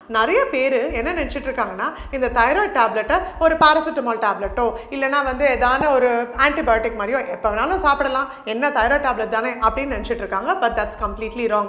நிறைய பேர் என்ன நினச்சிட்டு இருக்காங்கன்னா இந்த தைராய்டு டேப்லெட்டை ஒரு பாராசிட்டமால் டேப்லெட்டோ இல்லைனா வந்து ஏதான ஒரு ஆன்டிபயோட்டிக் மாதிரியோ எப்போ வேணாலும் சாப்பிடலாம் என்ன தைராய்டு டேப்லெட் தானே அப்படின்னு நினச்சிட்டு இருக்காங்க பட் தட்ஸ் கம்ப்ளீட்லி ராங்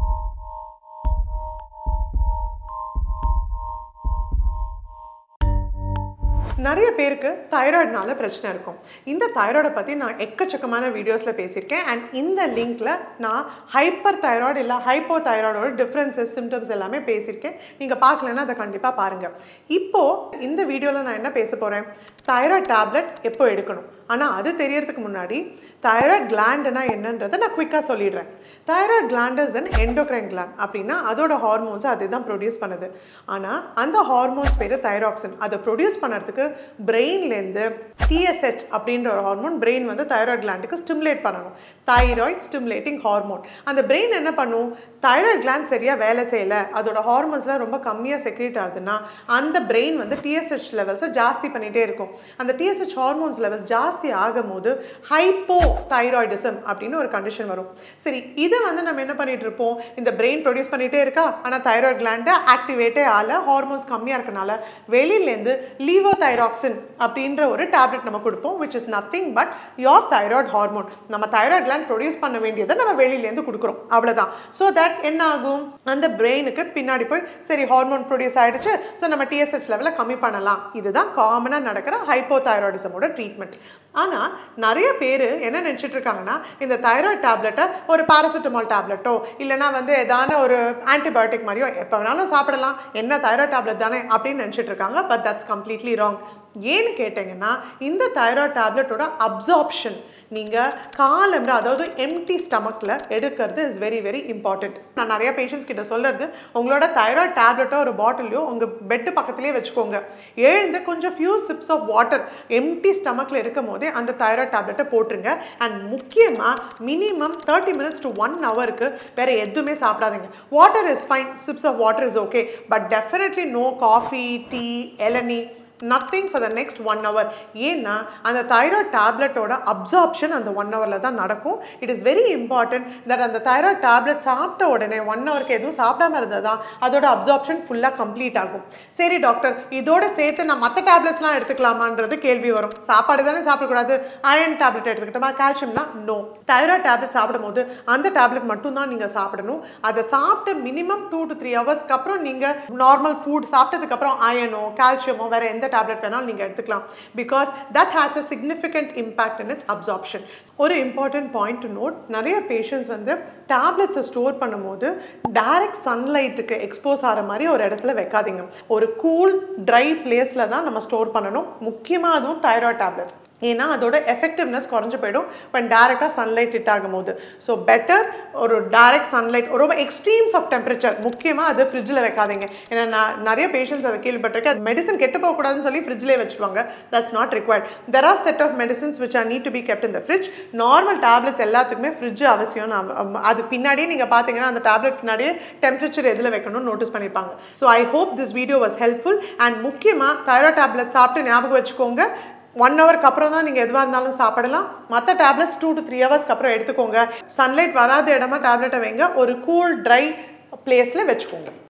நிறைய பேருக்கு தைராய்டுனால பிரச்சனை இருக்கும் இந்த தைராய்டை பற்றி நான் எக்கச்சக்கமான வீடியோஸில் பேசியிருக்கேன் அண்ட் இந்த லிங்க்கில் நான் ஹைப்பர் தைராய்டு இல்லை ஹைப்போ தைராய்டோட டிஃப்ரென்சஸ் சிம்டம்ஸ் எல்லாமே பேசியிருக்கேன் நீங்கள் பார்க்கலன்னா அதை கண்டிப்பாக பாருங்கள் இப்போது இந்த வீடியோவில் நான் என்ன பேச போகிறேன் தைராய்டு டேப்லெட் எப்போ எடுக்கணும் ஆனால் அது தெரியறதுக்கு முன்னாடி தைராய்டு கிளாண்டுனா என்னன்றதை நான் குயிக்காக சொல்லிடுறேன் thyroid gland is an endocrine gland அப்படின்னா அதோட ஹார்மோன்ஸ் அது தான் ப்ரொடியூஸ் பண்ணுது ஆனால் அந்த ஹார்மோன்ஸ் பேர் தைராக்சின் அதை ப்ரொடியூஸ் பண்ணுறதுக்கு பிரெயின்லேருந்து டிஎஸ்ஹெச் அப்படின்ற ஒரு ஹார்மோன் பிரெயின் வந்து தைராய்டு கிளாண்டுக்கு ஸ்டிமுலேட் பண்ணணும் தைராய்டு ஸ்டிமுலேட்டிங் ஹார்மோன் அந்த பிரெயின் என்ன பண்ணும் தைராய்டு கிளாண்ட் சரியாக வேலை செய்யலை அதோட ஹார்மோன்ஸ்லாம் ரொம்ப கம்மியாக செக்ரேட் ஆகுதுன்னா அந்த பிரெயின் வந்து டிஎஸ்ஹெச் லெவல்ஸை ஜாஸ்தி பண்ணிகிட்டே இருக்கும் அந்த டிஎஸ்ஹெச் ஹார்மோன்ஸ் லெவல்ஸ் ஜாஸ்தி ஆகும்போது ஹைப்போ தைராய்டிசம் அப்படின்னு ஒரு கண்டிஷன் வரும் சரி இதை வந்து நம்ம என்ன பண்ணிட்டு இருப்போம் இந்த பிரெயின் ப்ரொடியூஸ் பண்ணிகிட்டே இருக்கா ஆனால் தைராய்டு கிளாண்டை ஆக்டிவேட்டே ஆகல ஹார்மோன்ஸ் கம்மியாக இருக்கனால வெளியிலேருந்து லீவோ தைராக்சின் அப்படின்ற ஒரு டேப்லெட் நம்ம கொடுப்போம் which is nothing but your thyroid hormone நம்ம தைராய்டு கிளாண்ட் ப்ரொடியூஸ் பண்ண வேண்டியதை நம்ம வெளியிலேருந்து கொடுக்குறோம் அவ்வளோதான் ஸோ தட் என்ன ஆகும் அந்த பிரெயினுக்கு பின்னாடி போய் சரி ஹார்மோன் ப்ரொடியூஸ் ஆகிடுச்சு ஸோ நம்ம டிஎஸ்ஹெச் லெவலில் கம்மி பண்ணலாம் இதுதான் காமனாக நடக்கிற ஹைப்போ தைராய்டிசமோட ட்ரீட்மெண்ட் ஆனால் நிறைய பேர் என்ன நினச்சிட்டு இருக்காங்கன்னா இந்த தைராய்டு டேப்லெட்டை ஒரு பாராசிட்டமால் டேப்லெட்டோ இல்லைனா வந்து ஏதான ஒரு ஆன்டிபயோட்டிக் மாதிரியோ எப்போ வேணாலும் சாப்பிடலாம் என்ன தைராய்டு டேப்லெட் தானே அப்படின்னு நினச்சிட்டு இருக்காங்க பட் தட்ஸ் கம்ப்ளீட்லி ராங் ஏன்னு கேட்டிங்கன்னா இந்த தைராய்டு டேப்லெட்டோட அப்சார்ப்ஷன் நீங்கள் காலம்புற அதாவது எம்டி ஸ்டமக்கில் எடுக்கிறது இஸ் வெரி வெரி இம்பார்ட்டண்ட் நான் நிறைய பேஷண்ட்ஸ் கிட்ட சொல்கிறது உங்களோட தைராய்டு டேப்லெட்டோ ஒரு பாட்டிலையோ உங்கள் பெட்டு பக்கத்துலேயே வச்சுக்கோங்க எழுந்து கொஞ்சம் few sips of water empty ஸ்டமக்கில் இருக்கும் போதே அந்த தைராய்டு டேப்லெட்டை போட்டுருங்க அண்ட் முக்கியமாக minimum thirty minutes to one ஹவருக்கு வேறு எதுவுமே சாப்பிடாதீங்க water is fine sips of water is okay but definitely no coffee tea இளநீ nothing for the next one hour ஏன்னா அந்த தைராய்டு டேப்லெட்டோட அப்சார்ப்ஷன் அந்த ஒன் ஹவரில் தான் நடக்கும் it is very important that அந்த தைராய்டு டேப்லெட் சாப்பிட்ட உடனே ஒன் ஹவருக்கு எதுவும் சாப்பிடாம இருந்தால் தான் அதோட அப்சார்ப்ஷன் ஃபுல்லாக கம்ப்ளீட் ஆகும் சரி டாக்டர் இதோட சேர்த்து நான் மற்ற டேப்லெட்ஸ்லாம் எடுத்துக்கலாமான்றது கேள்வி வரும் சாப்பாடு தானே சாப்பிடக்கூடாது அயன் டேப்லெட் எடுத்துக்கிட்டோமா கால்சியம்னா நோ தைராய்டு டேப்லெட் சாப்பிடும்போது அந்த டேப்லெட் மட்டும்தான் நீங்கள் சாப்பிடணும் அதை சாப்பிட்டு மினிமம் டூ டு த்ரீ ஹவர்ஸ்க்கு அப்புறம் நீங்கள் நார்மல் ஃபுட் சாப்பிட்டதுக்கப்புறம் அயனோ கால்சியமோ வேறு எந்த டேப்லெட் வேணாலும் நீங்கள் எடுத்துக்கலாம் because that has a significant impact in its absorption ஒரு இம்பார்ட்டன்ட் பாயிண்ட் டு நோட் நிறைய பேஷண்ட்ஸ் வந்து டேப்லெட்ஸை ஸ்டோர் பண்ணும்போது டைரக்ட் சன்லைட்டுக்கு எக்ஸ்போஸ் ஆகிற மாதிரி ஒரு இடத்துல வைக்காதீங்க ஒரு கூல் ட்ரை பிளேஸில் தான் நம்ம ஸ்டோர் பண்ணணும் முக்கியமாக அதுவும் தைராய்டு டேப்லெட் ஏன்னா அதோட எஃபெக்டிவ்னஸ் குறைஞ்சு போயிடும் when டேரெக்டாக சன்லைட் ஹிட் ஆகும்போது ஸோ பெட்டர் ஒரு டைரக்ட் சன்லைட் ரொம்ப எக்ஸ்ட்ரீம்ஸ் ஆஃப் டெம்பரேச்சர் முக்கியமாக அது ஃப்ரிட்ஜில் வைக்காதீங்க ஏன்னா நான் நிறைய பேஷண்ட்ஸ் அதை கேள்விப்பட்டிருக்கேன் அது மெடிசன் கெட்டு போகக்கூடாதுன்னு சொல்லி ஃப்ரிட்ஜ்லேயே வச்சுருவாங்க that's not required there are set of medicines which are need to be kept இந்த ஃப்ரிட்ஜ் நார்மல் டேப்லெட்ஸ் எல்லாத்துக்குமே ஃப்ரிட்ஜ் அவசியம் நான் அது பின்னாடியே நீங்கள் பார்த்தீங்கன்னா அந்த டேப்லெட் பின்னாடியே டெம்பரேச்சர் எதில் வைக்கணும்னு நோட்டீஸ் பண்ணியிருப்பாங்க so I hope this video was helpful and முக்கியமாக தைராய்டு டேப்லெட் சாப்பிட்டு ஞாபகம் வச்சுக்கோங்க ஒன் ஹவருக்கு அப்புறம் தான் நீங்கள் எதுவாக இருந்தாலும் சாப்பிடலாம் மற்ற டேப்லெட்ஸ் டூ டு த்ரீ ஹவர்ஸ்க்கு அப்புறம் எடுத்துக்கோங்க சன்லைட் வராத இடமா டேப்லெட்டை வைங்க ஒரு கூல் ட்ரை பிளேஸில் வச்சுக்கோங்க